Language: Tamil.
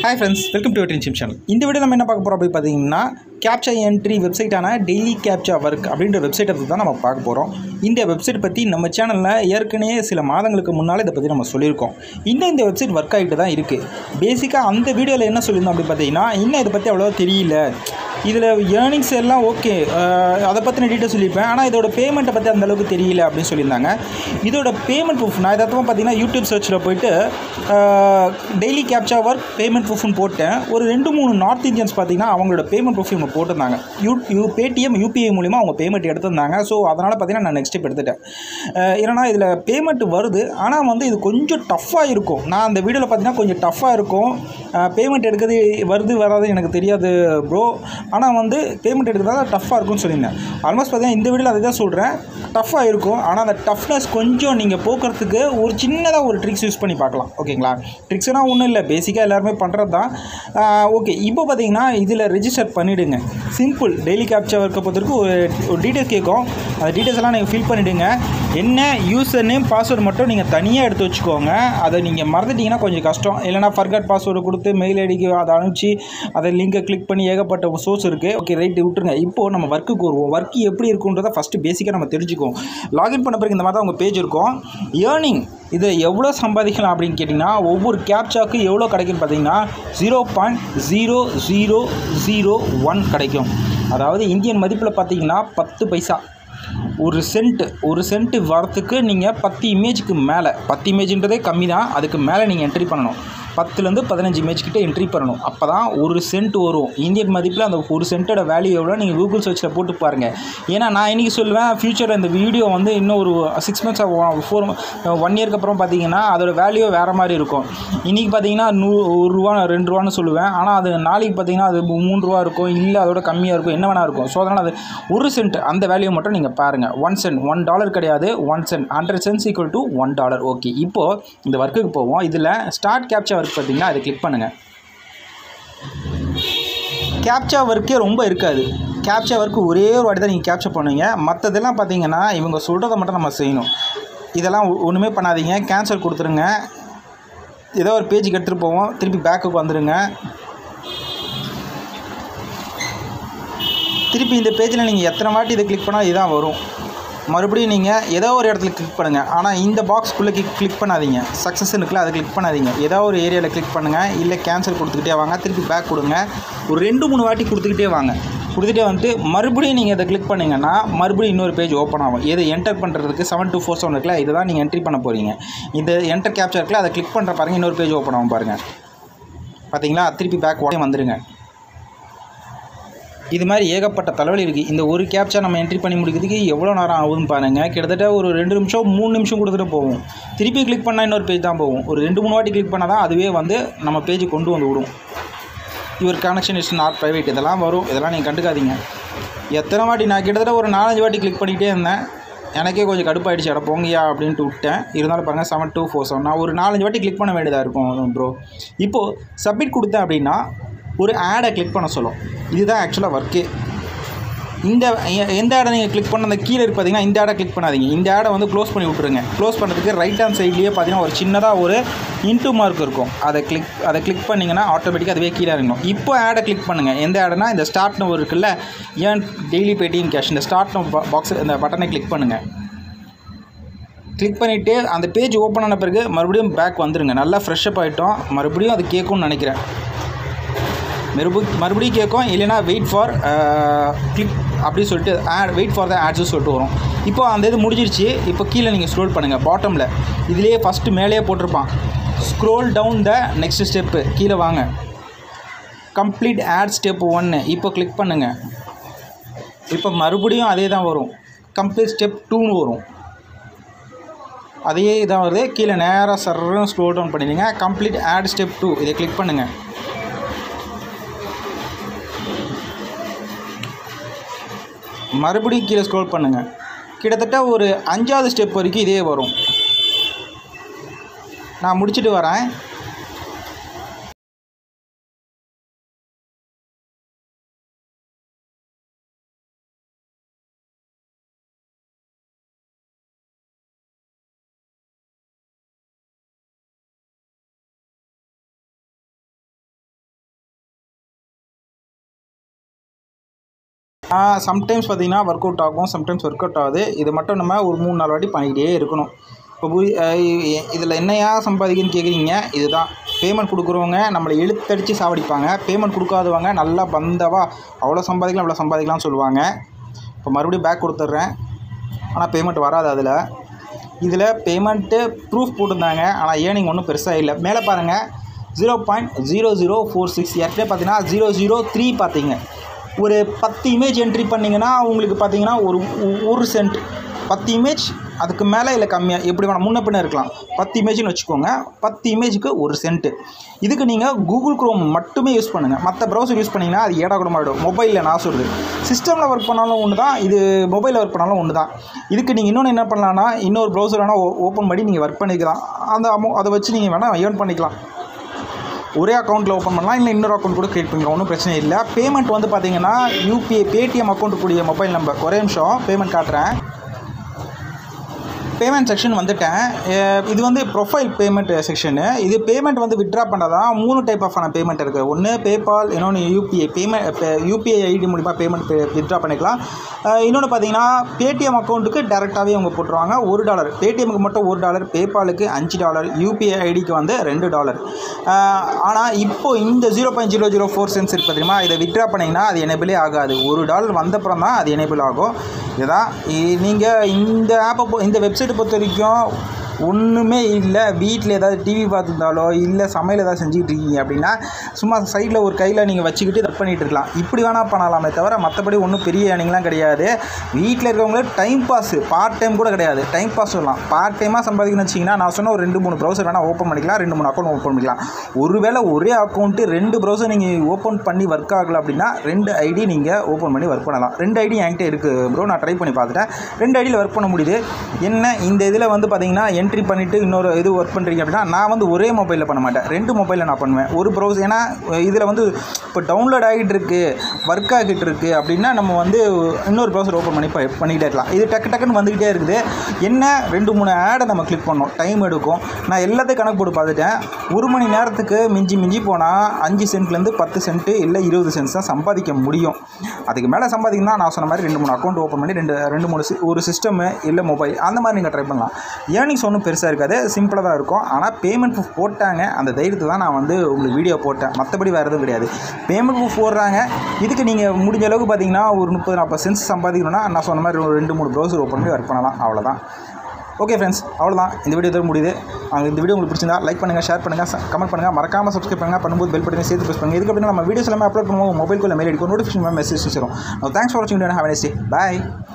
hi friends welcome to dream channel இந்த வீடியோ நம்ம என்ன பார்க்க போகிறோம் அப்படி பார்த்தீங்கன்னா கேப்சா என்ட்ரி வெப்சைட்டான டெய்லி கேப்சா ஒர்க் அப்படின்ற வெப்சைட்டை பற்றி தான் நம்ம பார்க்க போகிறோம் இந்த வெப்சைட் பற்றி நம்ம சேனலில் ஏற்கனவே சில மாதங்களுக்கு முன்னால் இதை பற்றி நம்ம சொல்லியிருக்கோம் இன்னும் இந்த வெப்சைட் ஒர்க் ஆகிட்டு தான் இருக்குது பேசிக்காக அந்த வீடியோவில் என்ன சொல்லியிருந்தோம் அப்படி பார்த்தீங்கன்னா இன்னும் இதை பற்றி அவ்வளோவா தெரியல இதில் ஏர்னிங்ஸ் எல்லாம் ஓகே அதை பற்றின டீட்டெயில் சொல்லியிருப்பேன் ஆனால் இதோட பேமெண்ட்டை பற்றி அந்த அளவுக்கு தெரியல அப்படின்னு சொல்லியிருந்தாங்க இதோட பேமெண்ட் ப்ரூஃப் நான் இதை பார்த்தீங்கன்னா யூடியூப் சர்ச்சில் போயிட்டு டெய்லி கேப்சா ஒர்க் பேமெண்ட் ப்ரூஃப்னு போட்டேன் ஒரு ரெண்டு மூணு நார்த் இந்தியன்ஸ் பார்த்தீங்கன்னா அவங்களோட பேமெண்ட் ப்ரூஃப் இவங்க போட்டிருந்தாங்க யூ யூ பேடிஎம் யூபிஐ மூலிமா அவங்க பேமெண்ட் எடுத்திருந்தாங்க ஸோ அதனால் பார்த்தீங்கன்னா நான் நெக்ஸ்ட் ஸ்டெப் எடுத்துட்டேன் அஹ் ஏன்னா இதில் பேமெண்ட் வருது ஆனால் வந்து இது கொஞ்சம் டஃப்பாக இருக்கும் நான் அந்த வீடியோவில் பார்த்தீங்கன்னா கொஞ்சம் டஃப்பாக இருக்கும் பேமெண்ட் எடுக்கிறது வருது வராது எனக்கு தெரியாது ப்ரோ ஆனால் வந்து பேமெண்ட் எடுக்கிறதால டஃப்பாக இருக்கும்னு சொல்லியிருந்தேன் ஆல்மோஸ்ட் பார்த்தீங்கன்னா இந்த வீடியோவில் அதை தான் சொல்கிறேன் டஃப்பாக இருக்கும் ஆனால் அந்த டஃப்னஸ் கொஞ்சம் நீங்கள் போக்குறதுக்கு ஒரு சின்னதாக ஒரு ட்ரிக்ஸ் யூஸ் பண்ணி பார்க்கலாம் ஓகேங்களா ட்ரிக்ஸ்னால் ஒன்றும் இல்லை பேசிக்காக எல்லாருமே பண்ணுறது தான் ஓகே இப்போ பார்த்தீங்கன்னா இதில் ரெஜிஸ்டர் பண்ணிவிடுங்க சிம்பிள் டெய்லி கேப்சர் ஒர்க்கை பொறுத்தவரைக்கும் ஒரு ஒரு டீட்டெயில்ஸ் கேட்கும் அந்த டீட்டெயில்ஸ் எல்லாம் நீங்கள் ஃபில் பண்ணிவிடுங்க என்ன யூசர் நேம் பாஸ்வேர்டு மட்டும் நீங்கள் தனியாக எடுத்து வச்சுக்கோங்க அதை நீங்கள் மறந்துட்டீங்கன்னா கொஞ்சம் கஷ்டம் இல்லைனா ஃபர்கட் பாஸ்வேர்டு கொடுத்து மெயில் ஐடிக்கு அதை அனுப்பிச்சு அதை லிங்கை கிளிக் பண்ணி ஏகப்பட்ட சோர்ஸ் இருக்குது ஓகே ரைட்டு விட்டுருங்க இப்போது நம்ம ஒர்க்குக்கு வருவோம் ஒர்க் எப்படி இருக்குன்றதை ஃபஸ்ட்டு பேசிக்காக நம்ம தெரிஞ்சுக்குவோம் லாகின் பண்ண பிறகு இந்த மாதிரி தான் உங்கள் பேஜ் இருக்கும் ஏர்னிங் இதை எவ்வளோ சம்பாதிக்கலாம் அப்படின்னு கேட்டிங்கன்னா ஒவ்வொரு கேப்சாக்கு எவ்வளோ கிடைக்குன்னு பார்த்தீங்கன்னா zero point zero zero zero one கிடைக்கும் அதாவது இந்தியன் மதிப்பில் பார்த்தீங்கன்னா பத்து பைசா ஒரு சென்ட் ஒரு சென்ட் வரத்துக்கு நீங்கள் பத்து இமேஜுக்கு மேலே பத்து இமேஜ்ன்றதே கம்மி தான் அதுக்கு மேலே நீங்கள் என்ட்ரி பண்ணணும் பத்துலேருந்து பதினஞ்சு இமேஜ் கிட்ட என்ட்ரி பண்ணணும் அப்போ தான் ஒரு சென்ட் வரும் இந்தியன் மதிப்பில் அந்த ஒரு சென்ட்டோட வேல்யூ எவ்வளோ நீங்கள் கூகுள் சர்ச்சில் போட்டு பாருங்கள் ஏன்னா நான் இன்றைக்கி சொல்லுவேன் ஃப்யூச்சரில் இந்த வீடியோ வந்து இன்னும் ஒரு சிக்ஸ் மந்த்ஸ் ஃபோர் ஒன் இயர்க்கு அப்புறம் பார்த்தீங்கன்னா அதோட வேல்யூ வேறு மாதிரி இருக்கும் இன்றைக்கி பார்த்தீங்கன்னா நூ ஒரு ரூபா ரெண்டு ரூபான்னு சொல்லுவேன் ஆனால் அது நாளைக்கு பார்த்தீங்கன்னா அது மூணு ரூபா இருக்கும் இல்லை அதோட கம்மியாக இருக்கும் என்ன வேணா இருக்கும் ஸோ அதனால் அது ஒரு சென்ட் அந்த வேல்யூ மட்டும் நீங்கள் பாருங்கள் ஒன் சென்ட் ஒன் டாலர் கிடையாது one cent hundred cents equal to one dollar okay இப்போது இந்த ஒர்க்குக்கு போவோம் இதில் ஸ்டார்ட் கேப்சா ஒர்க் பார்த்தீங்கன்னா அதை கிளிக் பண்ணுங்கள் கேப்சா ஒர்க்கே ரொம்ப இருக்காது கேப்சா ஒர்க்கு ஒரே ஒரு வாட்டி தான் நீங்கள் கேப்சர் பண்ணுவீங்க மற்றதெல்லாம் பார்த்தீங்கன்னா இவங்க சொல்கிறத மட்டும் நம்ம செய்யணும் இதெல்லாம் ஒ- ஒன்றுமே பண்ணாதீங்க கேன்சல் கொடுத்துருங்க ஏதோ ஒரு பேஜுக்கு எடுத்துகிட்டு போவோம் திருப்பி பேக்குக்கு வந்துடுங்க திருப்பி இந்த பேஜில் நீங்கள் எத்தனை வாட்டி இதை கிளிக் பண்ணால் இதான் வரும் மறுபடியும் நீங்கள் ஏதோ ஒரு இடத்துல கிளிக் பண்ணுங்கள் ஆனால் இந்த பாக்ஸ்க்குள்ளே கிளிக் கிளிக் பண்ணாதீங்க சக்ஸஸ் இருக்குல்ல அதை கிளிக் பண்ணாதீங்க ஏதோ ஒரு ஏரியாவில் கிளிக் பண்ணுங்கள் இல்லை கேன்சல் கொடுத்துக்கிட்டே வாங்க திருப்பி பேக் கொடுங்க ஒரு ரெண்டு மூணு வாட்டி கொடுத்துக்கிட்டே வாங்க கொடுத்துட்டே வந்துட்டு மறுபடியும் நீங்கள் இதை கிளிக் பண்ணிங்கன்னா மறுபடியும் இன்னொரு பேஜ் ஓப்பன் ஆகும் எது என்டர் பண்ணுறதுக்கு செவன் டூ ஃபோர் செவன் இருக்குல்ல இதை தான் நீங்கள் என்ட்ரி பண்ண போகிறீங்க இந்த என்டர் கேப்சர் இருக்குல்ல அதை கிளிக் பண்ணுற பாருங்கள் இன்னொரு பேஜ் ஓப்பன் ஆகும் பாருங்கள் பார்த்தீங்களா திருப்பி பேக் உடனே வந்துடுங்க இது மாதிரி ஏகப்பட்ட தலைவலி இருக்குது இந்த ஒரு கேப்சா நம்ம என்ட்ரி பண்ணி முடிக்கிறதுக்கு எவ்வளோ நேரம் ஆகுதுன்னு பாருங்கள் கிட்டத்தட்ட ஒரு ரெண்டு நிமிஷம் மூணு நிமிஷம் கொடுத்துட்டு போகும் திருப்பி கிளிக் பண்ணால் இன்னொரு பேஜ் தான் போகும் ஒரு ரெண்டு மூணு வாட்டி கிளிக் பண்ணால் தான் அதுவே வந்து நம்ம பேஜ் கொண்டு வந்து விடும் your connection is not private இதெல்லாம் வரும் இதெல்லாம் நீங்கள் கண்டுக்காதீங்க எத்தனை வாட்டி நான் கிட்டத்தட்ட ஒரு நாலஞ்சு வாட்டி கிளிக் பண்ணிகிட்டே இருந்தேன் எனக்கே கொஞ்சம் கடுப்பாயிடுச்சு அட போங்கயா அப்படின்ட்டு விட்டேன் இருந்தாலும் பாருங்கள் செவன் டூ ஃபோர் செவன் நான் ஒரு நாலஞ்சு வாட்டி கிளிக் பண்ண வேண்டியதாக இருக்கும் ப்ரோ இப்போது சப்மிட் கொடுத்தேன் அப்படின்னா ஒரு ஆடை கிளிக் பண்ண சொல்லும் இதுதான் ஆக்சுவலாக ஒர்க்கே இந்த எ- எந்த ஆடை நீங்கள் கிளிக் பண்ண அந்த கீழே இருக்கு பார்த்தீங்கன்னா இந்த ஆடை கிளிக் பண்ணாதீங்க இந்த ஆடை வந்து க்ளோஸ் பண்ணி விட்ருங்க க்ளோஸ் பண்ணுறதுக்கு ரைட் ஹேண்ட் சைட்லேயே பார்த்தீங்கன்னா ஒரு சின்னதாக ஒரு இன்ட்டு மார்க் இருக்கும் அதை கிளிக் அதை கிளிக் பண்ணிங்கன்னா ஆட்டோமேட்டிக்காக அதுவே கீழே இறங்கணும் இப்போ ஆடை கிளிக் பண்ணுங்கள் எந்த ஆடுனா இந்த ஸ்டார்ட் நம்பர் இருக்குல்ல ஏன் டெய்லி பேடிஎம் கேஷ் இந்த ஸ்டார்ட் நம்பர் பாக்ஸ் இந்த பட்டனை கிளிக் பண்ணுங்கள் கிளிக் பண்ணிவிட்டு அந்த பேஜ் ஓப்பன் ஆன பிறகு மறுபடியும் பேக் வந்துடுங்க நல்லா ஃப்ரெஷ்அப் ஆகிட்டோம் மறுபடியும் அது கேட்கும்னு நினைக்கிறேன் மறுபடியும் மறுபடியும் கேட்கும் இல்லைனா வெயிட் ஃபார் கிளிக் அப்படி சொல்லிட்டு ad wait for the ads சொல்லிட்டு வரும் இப்போ அந்த இது முடிஞ்சிருச்சு இப்போ கீழே நீங்கள் ஸ்க்ரோல் பண்ணுங்கள் பாட்டமில் இதுலேயே ஃபஸ்ட்டு மேலேயே போட்டிருப்பான் scroll down the next step கீழே வாங்க கம்ப்ளீட் ஆட் ஸ்டெப் ஒன்று இப்போ கிளிக் பண்ணுங்கள் இப்போ மறுபடியும் அதே தான் வரும் கம்ப்ளீட் ஸ்டெப் டூன்னு வரும் அதே இதான் வருது கீழே நேராக சர்றன்னு ஸ்க்ரோல் டவுன் பண்ணிடுங்க கம்ப்ளீட் ஆட் ஸ்டெப் டூ இதை கிளிக் பண்ணுங்கள் மறுபடியும் கீழே ஸ்க்ரோல் பண்ணுங்கள் கிட்டத்தட்ட ஒரு அஞ்சாவது ஸ்டெப் வரைக்கும் இதே வரும் நான் முடிச்சுட்டு வரேன் சம்டைம்ஸ் பார்த்தீங்கன்னா ஒர்க் அவுட் ஆகும் சம்டைம்ஸ் ஒர்க் அவுட் ஆகுது இது மட்டும் நம்ம ஒரு மூணு நாலு வாட்டி பண்ணிக்கிட்டே இருக்கணும் இப்போ இதில் என்னையா சம்பாதிக்குன்னு கேட்குறீங்க இதுதான் பேமெண்ட் கொடுக்குறவங்க நம்மளை இழுத்தடிச்சு சாவடிப்பாங்க பேமெண்ட் கொடுக்காதவங்க நல்லா பந்தவா அவ்வளோ சம்பாதிக்கலாம் அவ்வளோ சம்பாதிக்கலாம்னு சொல்லுவாங்க இப்போ மறுபடியும் பேக் கொடுத்துட்றேன் ஆனால் பேமெண்ட் வராது அதில் இதில் பேமெண்ட்டு ப்ரூஃப் போட்டிருந்தாங்க ஆனால் ஏர்னிங் ஒன்றும் பெருசாக இல்லை மேலே பாருங்கள் zero point zero zero four six ஏற்கனவே பார்த்தீங்கன்னா ஜீரோ ஜீரோ த்ரீ பார்த்தீங்க ஒரு பத்து இமேஜ் என்ட்ரி பண்ணிங்கன்னா உங்களுக்கு பார்த்தீங்கன்னா ஒரு ஒரு சென்ட் பத்து இமேஜ் அதுக்கு மேலே இல்லை கம்மியாக எப்படி வேணால் முன்ன பின்ன இருக்கலாம் பத்து இமேஜ்னு வச்சுக்கோங்க பத்து இமேஜுக்கு ஒரு சென்ட்டு இதுக்கு நீங்கள் கூகுள் குரோம் மட்டுமே யூஸ் பண்ணுங்கள் மற்ற ப்ரௌசர் யூஸ் பண்ணிங்கன்னா அது ஏடா கூட மாறிடும் மொபைலில் நான் சொல்கிறது சிஸ்டமில் ஒர்க் பண்ணாலும் ஒன்று தான் இது மொபைலில் ஒர்க் பண்ணாலும் ஒன்று தான் இதுக்கு நீங்கள் இன்னொன்று என்ன பண்ணலான்னா இன்னொரு ப்ரௌசர் வேணால் ஓப்பன் பண்ணி நீங்கள் ஒர்க் பண்ணிக்கலாம் அந்த அமௌ அதை வச்சு நீங்கள் வேணால் ஏர்ன் பண்ணிக்கலாம் ஒரே அக்கௌண்ட்டில் ஓப்பன் பண்ணலாம் இல்லை இன்னொரு அக்கௌண்ட் கூட க்ரியேட் பண்ணிக்கலாம் ஒன்றும் பிரச்சனை இல்லை பேமெண்ட் வந்து பார்த்தீங்கன்னா யூபிஐ பேடிஎம் அக்கௌண்ட் கூடிய மொபைல் நம்பர் ஒரே நிமிஷம் பேமெண்ட் காட்டுறேன் பேமெண்ட் செக்ஷன் வந்துட்டேன் அஹ் இது வந்து ப்ரொஃபைல் பேமெண்ட் செக்ஷனு இது பேமெண்ட் வந்து விட்ரா பண்ணதான் மூணு டைப் ஆஃபான பேமெண்ட் இருக்குது ஒன்று பேபால் இன்னொன்று யூபிஐ பேமெண்ட் யூபிஐ ஐடி மூலிமா பேமெண்ட் விட்ரா பண்ணிக்கலாம் அஹ் இன்னொன்று பார்த்தீங்கன்னா பேடிஎம் அக்கௌண்ட்டுக்கு டேரெக்டாகவே அவங்க போட்டுருவாங்க ஒரு டாலர் பேடிஎம்க்கு மட்டும் ஒரு டாலர் பேபாலுக்கு அஞ்சு டாலர் யூபிஐ ஐடிக்கு வந்து ரெண்டு டாலர் ஆனால் இப்போ இந்த zero point zero zero four cents இருக்கு தெரியுமா இதை விட்ரா பண்ணிங்கன்னா அது எனேபிளே ஆகாது ஒரு டாலர் வந்தப்புறம் தான் அது எனேபிள் ஆகும் இதுதான் நீங்கள் இந்த ஆப்பை இந்த வெப்சைட்டை பொறுத்த வரைக்கும் ஒன்றுமே இல்லை வீட்டில் ஏதாவது டிவி பார்த்துருந்தாலோ இல்லை சமையல் ஏதாவது செஞ்சுக்கிட்டு இருக்கீங்க அப்படின்னா சும்மா சைடில் ஒரு கையில் நீங்கள் வச்சுக்கிட்டு ஒர்க் பண்ணிகிட்டு இருக்கலாம் இப்படி வேணால் பண்ணலாமே தவிர மற்றபடி ஒன்றும் பெரிய ஏர்னிங்லாம் கிடையாது வீட்டில் இருக்கவங்களுக்கு டைம் பாஸ் பார்ட் டைம் கூட கிடையாது டைம் பாஸ் சொல்லலாம் பார்ட் டைமாக சம்பாதிக்கணும்னு வச்சிங்கன்னா நான் சொன்ன ஒரு ரெண்டு மூணு ப்ரௌசர் வேணால் ஓப்பன் பண்ணிக்கலாம் ரெண்டு மூணு அக்கௌண்ட் ஓப்பன் பண்ணிக்கலாம் ஒருவேளை ஒரே அக்கௌண்ட்டு ரெண்டு ப்ரௌசர் நீங்கள் ஓப்பன் பண்ணி ஒர்க் ஆகலை அப்படின்னா ரெண்டு ஐடி நீங்கள் ஓப்பன் பண்ணி ஒர்க் பண்ணலாம் ரெண்டு ஐடி என்கிட்ட இருக்குது ப்ரோ நான் ட்ரை பண்ணி பார்த்துட்டேன் ரெண்டு ஐடியில் ஒர்க் பண்ண முடியுது என்ன இந்த இதில் வந்து பார்த்தீங்கன்னா என்ட்ரி பண்ணிவிட்டு இன்னொரு இது ஒர்க் பண்ணுறீங்க அப்படின்னா நான் வந்து ஒரே மொபைலில் பண்ண மாட்டேன் ரெண்டு மொபைலில் நான் பண்ணுவேன் ஒரு ப்ரௌசர் ஏன்னா இதில் வந்து இப்போ டவுன்லோட் ஆகிட்டு இருக்கு ஒர்க் ஆகிட்டு இருக்கு அப்படின்னா நம்ம வந்து இன்னொரு ப்ரௌசர் ஓப்பன் பண்ணி ப- பண்ணிக்கிட்டே இருக்கலாம் இது டக்கு டக்குன்னு வந்துக்கிட்டே இருக்குது என்ன ரெண்டு மூணு ஆடை நம்ம கிளிக் பண்ணோம் டைம் எடுக்கும் நான் எல்லாத்தையும் கணக்கு போட்டு பார்த்துட்டேன் ஒரு மணி நேரத்துக்கு மிஞ்சி மிஞ்சி போனால் அஞ்சு சென்ட்லேருந்து பத்து சென்ட்டு இல்லை இருபது சென்ட்ஸ் தான் சம்பாதிக்க முடியும் அதுக்கு மேலே சம்பாதிக்கணும்னா நான் சொன்ன மாதிரி ரெண்டு மூணு அக்கௌண்ட் ஓப்பன் பண்ணி ரெண்டு ரெண்டு மூணு சி- ஒரு சிஸ்டமு இல்லை மொபைல் அந்த மாதிரி நீங்கள் ட்ரை பண்ணலாம் ஏர்னிங்ஸ் ஒன்றும் பெருசாக இருக்காது சிம்பிளாக தான் இருக்கும் ஆனால் பேமெண்ட் ப்ரூஃப் போட்டாங்க அந்த தைரியத்தை தான் நான் வந்து உங்களுக்கு வீடியோ போட்டேன் மற்றபடி வேறு எதுவும் கிடையாது பேமெண்ட் ப்ரூஃப் போடுறாங்க இதுக்கு நீங்கள் முடிஞ்ச அளவுக்கு பார்த்தீங்கன்னா ஒரு முப்பது நாற்பது சென்ஸ் சம்பாதிக்கணும்னா நான் சொன்ன மாதிரி ஒரு ரெண்டு மூணு ப்ரௌசர் ஓப்பன் பண்ணி ஒர்க் பண்ணலாம் அவ்வளோதான் ஓகே ஃப்ரெண்ட்ஸ் அவ்வளோதான் இந்த வீடியோ இதோட முடியுது அவங்க இந்த வீடியோ உங்களுக்கு பிடிச்சிருந்தா லைக் பண்ணுங்கள் ஷேர் பண்ணுங்கள் கமெண்ட் பண்ணுங்கள் மறக்காமல் சப்ஸ்கிரைப் பண்ணுங்கள் பண்ணும்போது பெல் பட்டனை சேர்த்து ப்ரெஸ் பண்ணுங்கள் இதுக்கு அப்படின்னா நம்ம வீடியோஸ் எல்லாமே அப்லோட் பண்ணுவோம் மொபைல் மெயில் அடிக்கும் நோட்டிஃபிகேஷன் மெசேஜ் வரும் தேங்க்ஸ் ஃபார் வாட்சிங் ஹேவ் நைஸ் டே பாய்